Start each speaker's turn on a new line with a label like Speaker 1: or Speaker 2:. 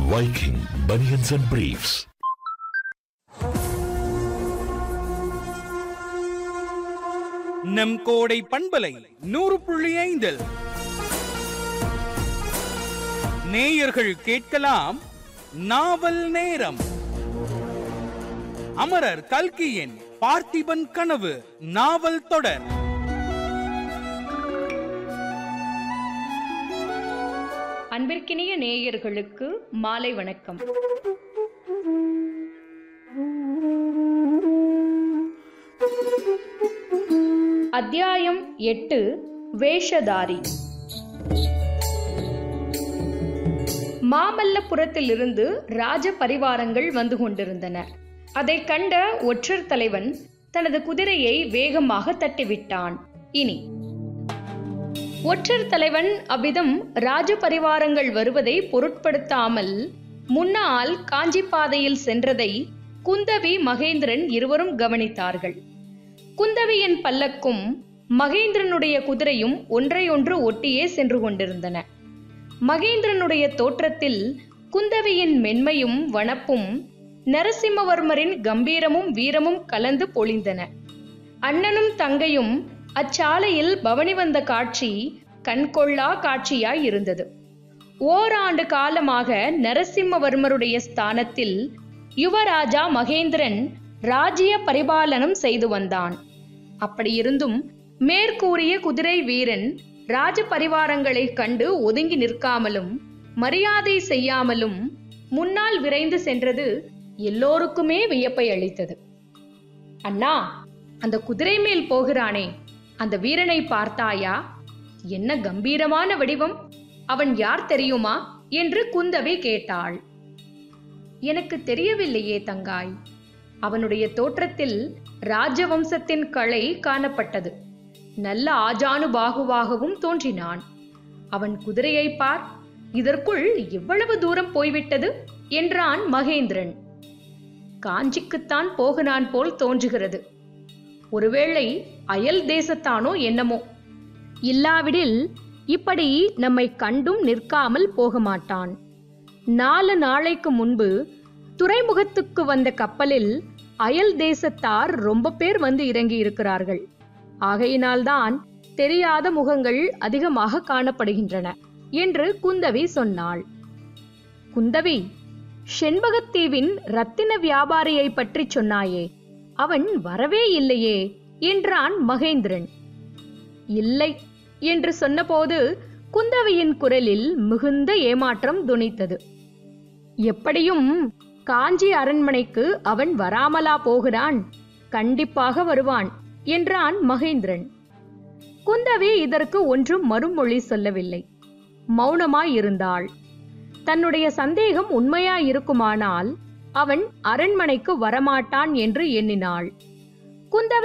Speaker 1: Viking Bunions and Briefs.
Speaker 2: நம் கோடை பண்பலை நூறு புள்ளி ஐந்தில் நேயர்கள் கேட்கலாம் நாவல் நேரம் அமரர் கல்கியின் பார்த்திபன் கனவு நாவல் தொடர்
Speaker 3: அன்பிற்கினிய நேயர்களுக்கு மாலை வணக்கம் அத்தியாயம் எட்டு வேஷதாரி மாமல்லபுரத்திலிருந்து ராஜ பரிவாரங்கள் வந்து கொண்டிருந்தன அதைக் கண்ட ஒற்றர் தலைவன் தனது குதிரையை வேகமாக தட்டிவிட்டான் இனி ஒற்றர் தலைவன் அவ்விதம் ராஜ பரிவாரங்கள் வருவதை பொருட்படுத்தாமல் முன்னால் காஞ்சி பாதையில் சென்றதை குந்தவி மகேந்திரன் இருவரும் கவனித்தார்கள் குந்தவியின் பல்லக்கும் மகேந்திரனுடைய குதிரையும் ஒன்றையொன்று ஒட்டியே சென்று கொண்டிருந்தன மகேந்திரனுடைய தோற்றத்தில் குந்தவியின் மென்மையும் வனப்பும் நரசிம்மவர்மரின் கம்பீரமும் வீரமும் கலந்து பொழிந்தன அண்ணனும் தங்கையும் அச்சாலையில் பவனி வந்த காட்சி கண்கொள்ளா காட்சியாய் இருந்தது ஓராண்டு காலமாக நரசிம்மவர்மருடைய ஸ்தானத்தில் யுவராஜா மகேந்திரன் ராஜ்ய பரிபாலனம் செய்து வந்தான் அப்படியிருந்தும் மேற்கூறிய குதிரை வீரன் ராஜ பரிவாரங்களை கண்டு ஒதுங்கி நிற்காமலும் மரியாதை செய்யாமலும் முன்னால் விரைந்து சென்றது எல்லோருக்குமே வியப்பை அளித்தது அண்ணா அந்த குதிரை மேல் போகிறானே அந்த வீரனை பார்த்தாயா என்ன கம்பீரமான வடிவம் அவன் யார் தெரியுமா என்று குந்தவை கேட்டாள் எனக்கு தெரியவில்லையே தங்காய் அவனுடைய தோற்றத்தில் ராஜவம்சத்தின் களை காணப்பட்டது நல்ல ஆஜானுபாகுவாகவும் தோன்றினான் அவன் குதிரையை பார் இதற்குள் எவ்வளவு தூரம் போய்விட்டது என்றான் மகேந்திரன் காஞ்சிக்குத்தான் போகிறான் போல் தோன்றுகிறது ஒருவேளை அயல் தேசத்தானோ என்னமோ இல்லாவிடில் இப்படி நம்மை கண்டும் நிற்காமல் போக மாட்டான் நாலு நாளைக்கு முன்பு துறைமுகத்துக்கு வந்த கப்பலில் அயல் தேசத்தார் ரொம்ப பேர் வந்து இறங்கி இருக்கிறார்கள் ஆகையினால்தான் தெரியாத முகங்கள் அதிகமாக காணப்படுகின்றன என்று குந்தவி சொன்னாள் குந்தவி செண்பகத்தீவின் ரத்தின வியாபாரியை பற்றி சொன்னாயே அவன் வரவே இல்லையே என்றான் மகேந்திரன் இல்லை என்று சொன்னபோது குந்தவியின் குரலில் மிகுந்த ஏமாற்றம் துணித்தது எப்படியும் காஞ்சி அரண்மனைக்கு அவன் வராமலா போகிறான் கண்டிப்பாக வருவான் என்றான் மகேந்திரன் குந்தவி இதற்கு ஒன்றும் மறுமொழி சொல்லவில்லை மௌனமாயிருந்தாள் தன்னுடைய சந்தேகம் உண்மையாயிருக்குமானால் அவன் அரண்மனைக்கு வரமாட்டான் என்று எண்ணினாள் குந்தவை